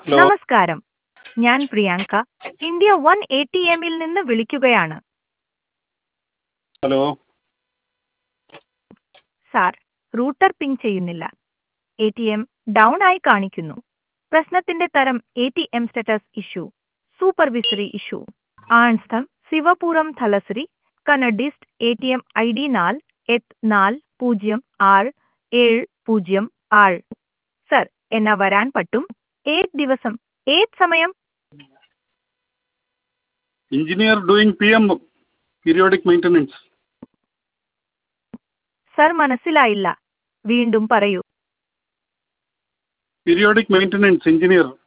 Hello നമസ്കാരം ഞാൻ Priyanka India one A T എമ്മിൽ നിന്ന് വിളിക്കുകയാണ് ഹലോ സാർ റൂട്ടർ പിങ് ചെയ്യുന്നില്ല എ ടി എം ഡൗൺ ആയി കാണിക്കുന്നു പ്രശ്നത്തിന്റെ തരം A T M status issue supervisory issue ആൺസ്ഥം ശിവപുരം തലശ്രീ കനഡിസ്റ്റ് A T M I D നാൽ എത്ത് നാൽ പൂജ്യം ആറ് ഏഴ് പൂജ്യം ആറ് സർ എന്നാ വരാൻ പറ്റും ഏത് ദിവസം ഏത് സമയം engineer doing PM periodic maintenance. Sir മനസ്സിലായില്ല വീണ്ടും പറയൂ Periodic maintenance engineer